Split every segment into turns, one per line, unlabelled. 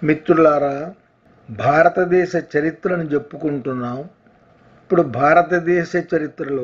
మిత్రులారా భారతదేశ చరిత్రను చెప్పుకుంటున్నాం ఇప్పుడు భారతదేశ చరిత్రలో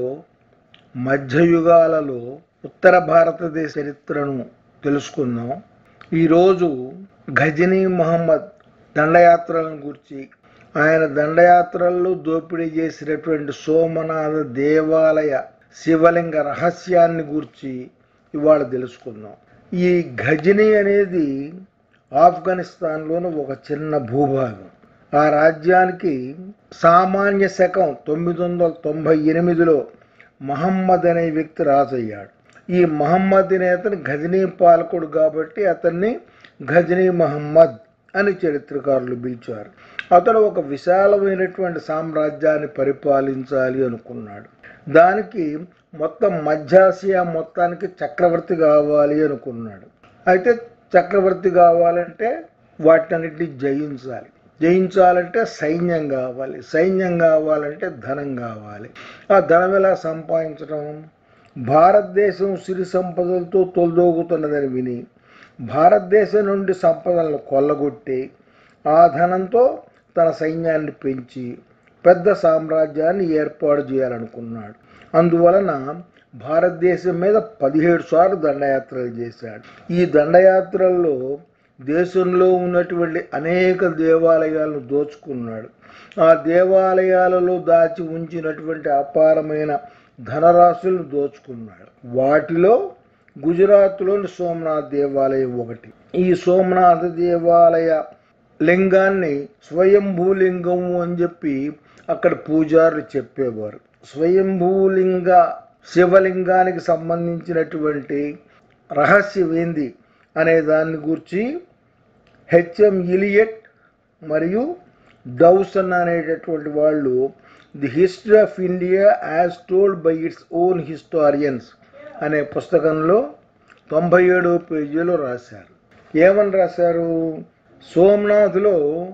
మధ్యయుగాలలో ఉత్తర భారతదేశ చరిత్రను తెలుసుకుందాం ఈరోజు గజనీ మహమ్మద్ దండయాత్రలను గురించి ఆయన దండయాత్రల్లో దోపిడీ చేసినటువంటి సోమనాథ దేవాలయ శివలింగ రహస్యాన్ని గురించి ఇవాళ తెలుసుకుందాం ఈ గజనీ అనేది ఆఫ్ఘనిస్తాన్లోని ఒక చిన్న భూభాగం ఆ రాజ్యానికి సామాన్య శకం తొమ్మిది వందల తొంభై ఎనిమిదిలో మహమ్మద్ అనే వ్యక్తి రాజయ్యాడు ఈ మహమ్మద్ అనే అతను గజనీ పాలకుడు కాబట్టి అతన్ని గజనీ మహమ్మద్ అని చరిత్రకారులు పిలిచారు అతడు ఒక విశాలమైనటువంటి సామ్రాజ్యాన్ని పరిపాలించాలి అనుకున్నాడు దానికి మొత్తం మధ్యాసియా మొత్తానికి చక్రవర్తి కావాలి అనుకున్నాడు అయితే చక్రవర్తి కావాలంటే వాటన్నిటిని జయించాలి జయించాలంటే సైన్యం కావాలి సైన్యం కావాలంటే ధనం కావాలి ఆ ధనం ఎలా సంపాదించడం భారతదేశం సిరి సంపదలతో తొలదోగుతున్నదని విని భారతదేశం నుండి సంపదలను కొల్లగొట్టి ఆ ధనంతో తన సైన్యాన్ని పెంచి పెద్ద సామ్రాజ్యాన్ని ఏర్పాటు చేయాలనుకున్నాడు అందువలన భారతదేశం మీద పదిహేడు సార్లు దండయాత్రలు చేశాడు ఈ దండయాత్రల్లో దేశంలో ఉన్నటువంటి అనేక దేవాలయాలను దోచుకున్నాడు ఆ దేవాలయాలలో దాచి ఉంచినటువంటి అపారమైన ధనరాశులను దోచుకున్నాడు వాటిలో గుజరాత్లోని సోమనాథ్ దేవాలయం ఒకటి ఈ సోమనాథ దేవాలయ లింగాన్ని స్వయంభూలింగం అని చెప్పి అక్కడ పూజారులు చెప్పేవారు స్వయంభూలింగ శివలింగానికి సంబంధించినటువంటి రహస్యం ఏంది అనే దాన్ని గురించి హెచ్ఎం ఇలియట్ మరియు డౌసన్ అనేటటువంటి వాళ్ళు the history of India as told by its own historians అనే పుస్తకంలో తొంభై ఏడవ పేజీలో రాశారు ఏమని రాశారు సోమనాథ్లో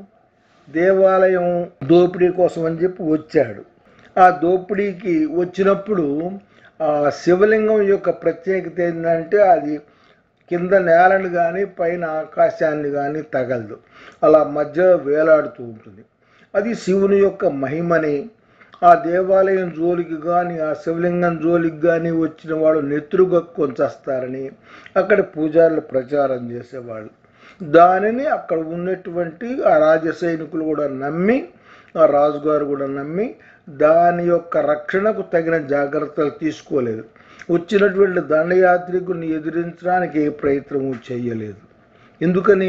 దేవాలయం దోపిడీ కోసం అని చెప్పి వచ్చాడు ఆ దోపిడీకి వచ్చినప్పుడు ఆ శివలింగం యొక్క ప్రత్యేకత ఏంటంటే అది కింద నేలను కానీ పైన ఆకాశాన్ని కానీ తగలదు అలా మధ్య వేలాడుతూ ఉంటుంది అది శివుని యొక్క మహిమని ఆ దేవాలయం జోలికి కానీ ఆ శివలింగం జోలికి కానీ వచ్చిన వాళ్ళు నెత్తురు కొంచేస్తారని అక్కడ పూజారులు ప్రచారం చేసేవాళ్ళు దానిని అక్కడ ఉన్నటువంటి ఆ రాజ సైనికులు కూడా నమ్మి ఆ రాజుగారు కూడా నమ్మి దాని యొక్క రక్షణకు తగిన జాగ్రత్తలు తీసుకోలేదు వచ్చినటువంటి దండయాత్రికుని ఎదిరించడానికి ఏ ప్రయత్నము చేయలేదు ఎందుకని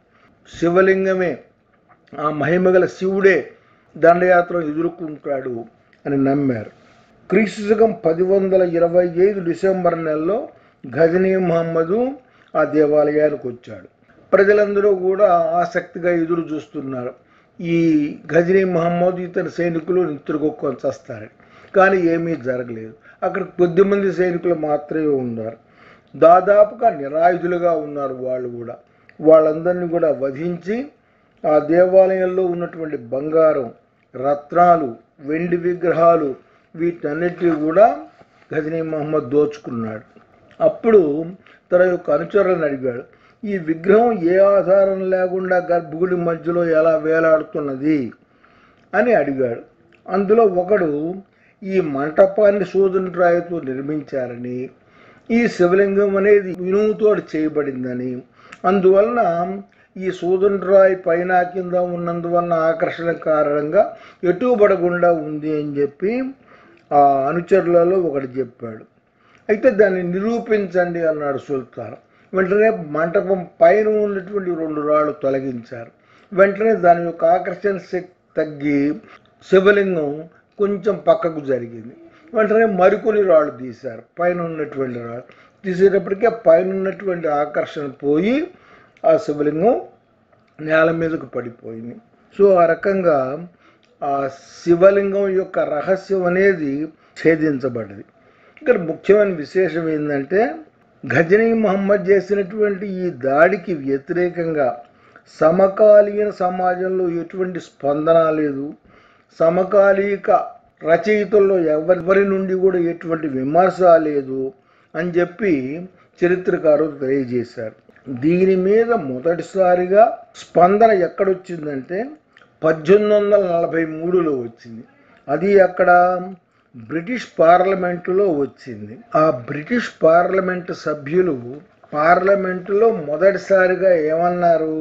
శివలింగమే ఆ మహిమగల శివుడే దండయాత్ర ఎదుర్కొంటాడు అని నమ్మారు క్రీస్తు శకం పది వందల ఇరవై ఐదు డిసెంబర్ నెలలో గజనీ మహమ్మదు ఆ దేవాలయానికి వచ్చాడు ప్రజలందరూ కూడా ఆసక్తిగా ఎదురు చూస్తున్నారు ఈ గజనీ మహమ్మద్ ఇతని సైనికులు నిద్రగొక్కొని చస్తారు కానీ ఏమీ జరగలేదు అక్కడ కొద్దిమంది సైనికులు మాత్రమే ఉన్నారు దాదాపుగా నిరాయుధులుగా ఉన్నారు వాళ్ళు కూడా వాళ్ళందరినీ కూడా వధించి ఆ దేవాలయంలో ఉన్నటువంటి బంగారం రత్నాలు వెండి విగ్రహాలు వీటన్నిటిని కూడా గజనీ మహమ్మద్ దోచుకున్నాడు అప్పుడు తన యొక్క అనుచరులను అడిగాడు ఈ విగ్రహం ఏ ఆధారం లేకుండా గర్భగుడి మధ్యలో ఎలా వేలాడుతున్నది అని అడిగాడు అందులో ఒకడు ఈ మంటపాన్ని సూదన రాయితో నిర్మించారని ఈ శివలింగం అనేది ఇనుముతోటి చేయబడిందని అందువలన ఈ సూదన రాయి పైన కింద ఉన్నందువలన ఆకర్షణ కారణంగా ఎటుబడకుండా ఉంది అని చెప్పి ఆ అనుచరులలో ఒకటి చెప్పాడు అయితే దాన్ని నిరూపించండి అన్నాడు సుల్తాన్ వెంటనే మంటపం పైన ఉన్నటువంటి రెండు రాళ్ళు తొలగించారు వెంటనే దాని యొక్క ఆకర్షణ శక్తి తగ్గి శివలింగం కొంచెం పక్కకు జరిగింది వెంటనే మరికొన్ని రాళ్ళు తీశారు పైన ఉన్నటువంటి రాళ్ళు తీసేటప్పటికే పైన ఉన్నటువంటి ఆకర్షణ పోయి ఆ శివలింగం నేల మీదకు పడిపోయింది సో ఆ రకంగా ఆ శివలింగం యొక్క రహస్యం అనేది ఛేదించబడ్డది ఇక్కడ ముఖ్యమైన విశేషం ఏంటంటే గజనీ మహమ్మద్ చేసినటువంటి ఈ దాడికి వ్యతిరేకంగా సమకాలీన సమాజంలో ఎటువంటి స్పందన లేదు సమకాలీక రచయితల్లో ఎవరి నుండి కూడా ఎటువంటి విమర్శ లేదు అని చెప్పి చరిత్రకారులు తెలియజేశారు దీని మీద మొదటిసారిగా స్పందన ఎక్కడొచ్చిందంటే పద్దెనిమిది వందల నలభై మూడులో వచ్చింది అది అక్కడ బ్రిటిష్ పార్లమెంటులో వచ్చింది ఆ బ్రిటిష్ పార్లమెంటు సభ్యులు పార్లమెంటులో మొదటిసారిగా ఏమన్నారు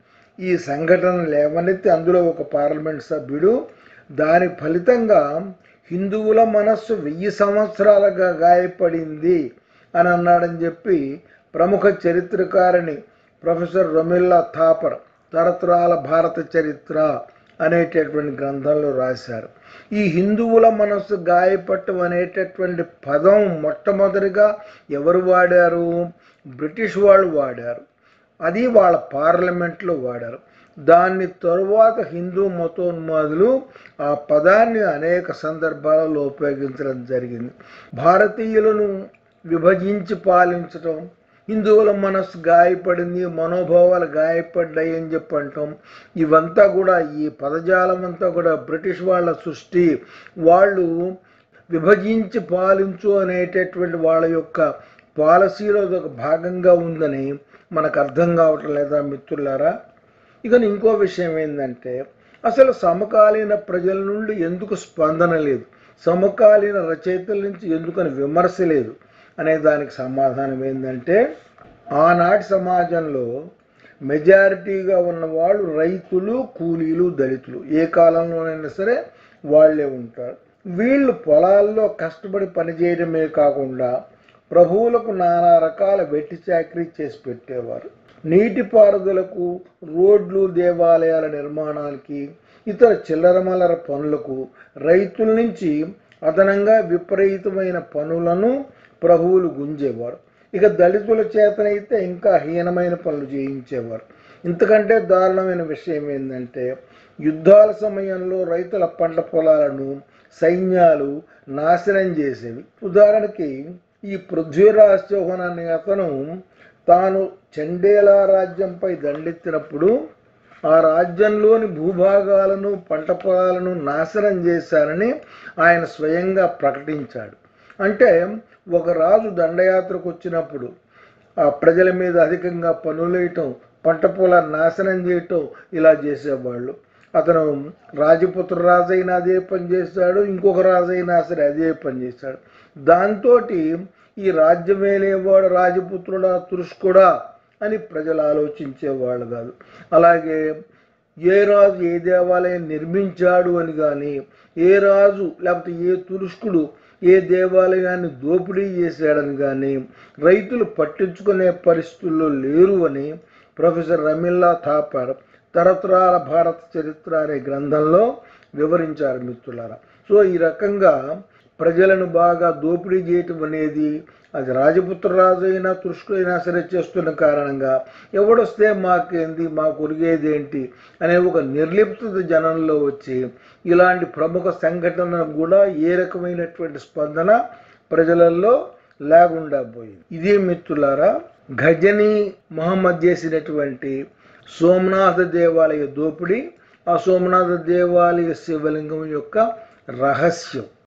ఈ సంఘటన లేవనెత్తి అందులో ఒక పార్లమెంట్ సభ్యుడు దాని ఫలితంగా హిందువుల మనస్సు వెయ్యి సంవత్సరాలుగా గాయపడింది అని అన్నాడని చెప్పి ప్రముఖ చరిత్రకారిణి ప్రొఫెసర్ రొమిల్లా థాపర్ తరతరాల భారత చరిత్ర అనేటటువంటి గ్రంథంలో రాశారు ఈ హిందువుల మనస్సు గాయపట్టం అనేటటువంటి పదం మొట్టమొదటిగా ఎవరు వాడారు బ్రిటిష్ వాళ్ళు వాడారు అది వాళ్ళ పార్లమెంట్లో వాడారు దాన్ని తరువాత హిందూ మతోన్మాదులు ఆ పదాన్ని అనేక సందర్భాలలో ఉపయోగించడం జరిగింది భారతీయులను విభజించి పాలించటం హిందువుల మనస్సు గాయపడింది మనోభావాలు గాయపడ్డాయి అని చెప్పి అంటాం ఇవంతా కూడా ఈ పదజాలం అంతా కూడా బ్రిటిష్ వాళ్ళ సృష్టి వాళ్ళు విభజించి పాలించు అనేటటువంటి వాళ్ళ యొక్క పాలసీలో ఒక భాగంగా ఉందని మనకు అర్థం కావటం లేదా మిత్రులారా ఇక ఇంకో విషయం ఏంటంటే అసలు సమకాలీన ప్రజల నుండి ఎందుకు స్పందన లేదు సమకాలీన రచయితల నుంచి ఎందుకని విమర్శ లేదు అనే దానికి సమాధానం ఏంటంటే ఆనాటి సమాజంలో మెజారిటీగా ఉన్న వాళ్ళు రైతులు కూలీలు దళితులు ఏ కాలంలోనైనా సరే వాళ్ళే ఉంటారు వీళ్ళు పొలాల్లో కష్టపడి పనిచేయడమే కాకుండా ప్రభువులకు నానా రకాల వెట్టి చాకరీ చేసి పెట్టేవారు నీటిపారుదలకు రోడ్లు దేవాలయాల నిర్మాణానికి ఇతర చిల్లరమల్లర పనులకు రైతుల నుంచి అదనంగా విపరీతమైన పనులను ప్రభువులు గుంజేవారు ఇక దళితుల చేతనైతే ఇంకా హీనమైన పనులు చేయించేవారు ఇంతకంటే దారుణమైన విషయం ఏంటంటే యుద్ధాల సమయంలో రైతుల పంట పొలాలను సైన్యాలు నాశనం చేసేవి ఉదాహరణకి ఈ పృథ్వీరాజ్ చౌహాన్ అనే అతను తాను చండేలా రాజ్యంపై దండెత్తినప్పుడు ఆ రాజ్యంలోని భూభాగాలను పంట పొలాలను నాశనం చేశారని ఆయన స్వయంగా ప్రకటించాడు అంటే ఒక రాజు దండయాత్రకు వచ్చినప్పుడు ఆ ప్రజల మీద అధికంగా పనులు వేయటం పంట పొలాన్ని నాశనం చేయటం ఇలా చేసేవాళ్ళు అతను రాజపుత్ర రాజైనా అదే పని చేశాడు ఇంకొక రాజైనా సరే అదే పని చేశాడు దాంతో ఈ రాజ్యం వేలేవాడు రాజపుత్రుడా తురుష్కుడా అని ప్రజలు ఆలోచించేవాళ్ళు కాదు అలాగే ఏ రాజు ఏ దేవాలయం నిర్మించాడు అని కానీ ఏ రాజు లేకపోతే ఏ తురుష్కుడు ఏ దేవాలయాన్ని దోపిడీ చేశాడని కానీ రైతులు పట్టించుకునే పరిస్థితుల్లో లేరు అని ప్రొఫెసర్ రమిల్లా థాపర్ తరతరాల భారత చరిత్ర అనే గ్రంథంలో వివరించారు మిత్రులారా సో ఈ రకంగా ప్రజలను బాగా దోపిడీ చేయటం అనేది అది రాజపుత్ర రాజు అయినా తుష్కుడైనా సరే చేస్తున్న కారణంగా ఎవడొస్తే మాకేంది మాకు ఒరిగేది ఏంటి అనే ఒక నిర్లిప్తత జనంలో వచ్చి ఇలాంటి ప్రముఖ సంఘటనలకు కూడా ఏ రకమైనటువంటి స్పందన ప్రజలలో లేకుండా పోయింది ఇదే మిత్రులారా గజని మహమ్మద్ చేసినటువంటి సోమనాథ దేవాలయ దోపిడీ ఆ సోమనాథ దేవాలయ శివలింగం యొక్క రహస్యం